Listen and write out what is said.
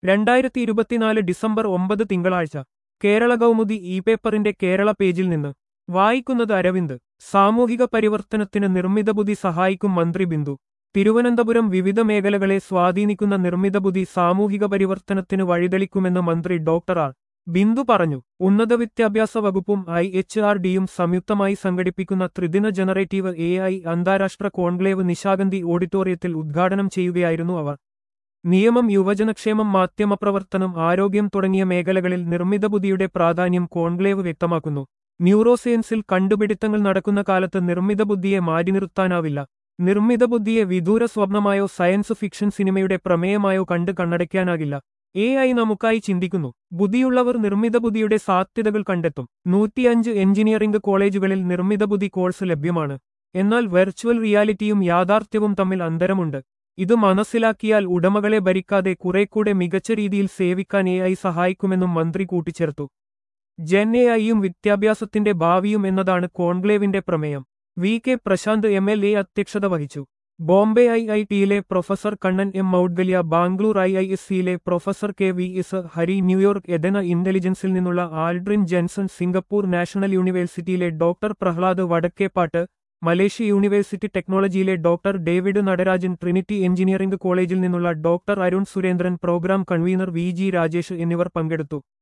രണ്ടായിരത്തി ഇരുപത്തിനാല് ഡിസംബർ ഒമ്പത് തിങ്കളാഴ്ച കേരള കൗമുദി ഇ പേപ്പറിന്റെ കേരള പേജിൽ നിന്ന് വായിക്കുന്നത് അരവിന്ദ് സാമൂഹിക പരിവർത്തനത്തിന് നിർമ്മിതബുദ്ധി സഹായിക്കും മന്ത്രി ബിന്ദു തിരുവനന്തപുരം വിവിധ മേഖലകളെ സ്വാധീനിക്കുന്ന നിർമ്മിതബുദ്ധി സാമൂഹിക പരിവർത്തനത്തിന് വഴിതെളിക്കുമെന്ന് മന്ത്രി ഡോക്ടർ ആർ ബിന്ദു പറഞ്ഞു ഉന്നത വിദ്യാഭ്യാസ വകുപ്പും ഐ എച്ച് ആർ ഡിയും സംയുക്തമായി സംഘടിപ്പിക്കുന്ന ത്രിദിന ജനറേറ്റീവ് എ ഐ അന്താരാഷ്ട്ര കോൺക്ലേവ് നിശാഗന്ധി ഓഡിറ്റോറിയത്തിൽ ഉദ്ഘാടനം ചെയ്യുകയായിരുന്നു അവർ നിയമം യുവജനക്ഷേമം മാധ്യമപ്രവർത്തനം ആരോഗ്യം തുടങ്ങിയ മേഖലകളിൽ നിർമ്മിതബുദ്ധിയുടെ പ്രാധാന്യം കോൺക്ലേവ് വ്യക്തമാക്കുന്നു ന്യൂറോസയൻസിൽ കണ്ടുപിടുത്തങ്ങൾ നടക്കുന്ന കാലത്ത് നിർമ്മിതബുദ്ധിയെ മാറ്റി നിർത്താനാവില്ല നിർമ്മിതബുദ്ധിയെ വിദൂര സ്വപ്നമായോ സയൻസ് ഫിക്ഷൻ സിനിമയുടെ പ്രമേയമായോ കണ്ട് കണ്ണടയ്ക്കാനാകില്ല എ ഐ നമുക്കായി ചിന്തിക്കുന്നു ബുദ്ധിയുള്ളവർ നിർമ്മിതബുദ്ധിയുടെ സാധ്യതകൾ കണ്ടെത്തും നൂറ്റിയഞ്ച് എഞ്ചിനീയറിംഗ് കോളേജുകളിൽ നിർമ്മിതബുദ്ധി കോഴ്സ് ലഭ്യമാണ് എന്നാൽ വെർച്വൽ റിയാലിറ്റിയും യാഥാർത്ഥ്യവും തമ്മിൽ അന്തരമുണ്ട് ഇത് മനസ്സിലാക്കിയാൽ ഉടമകളെ ഭരിക്കാതെ കുറേക്കൂടെ മികച്ച രീതിയിൽ സേവിക്കാൻ എ ഐ സഹായിക്കുമെന്നും മന്ത്രി കൂട്ടിച്ചേർത്തു ജെൻ എ ഐയും വിദ്യാഭ്യാസത്തിന്റെ ഭാവിയും എന്നതാണ് കോൺക്ലേവിന്റെ പ്രമേയം V K Prashanth M L A അധ്യക്ഷത വഹിച്ചു ബോംബെ ഐ ഐ ടിയിലെ professor Kannan M Moudgalya Bangalore I I S സിയിലെ professor K V S Hari New York എദന ഇന്റലിജൻസിൽ നിന്നുള്ള ആൽഡ്രിൻ ജെൻസൺ സിംഗപ്പൂർ നാഷണൽ യൂണിവേഴ്സിറ്റിയിലെ doctor Prahlad Vadakkepat Malaysia university ടെക്നോളജിയിലെ doctor David Natarajan Trinity engineering കോളേജിൽ നിന്നുള്ള doctor Arun Surendran program convener V G Rajesh എന്നിവർ പങ്കെടുത്തു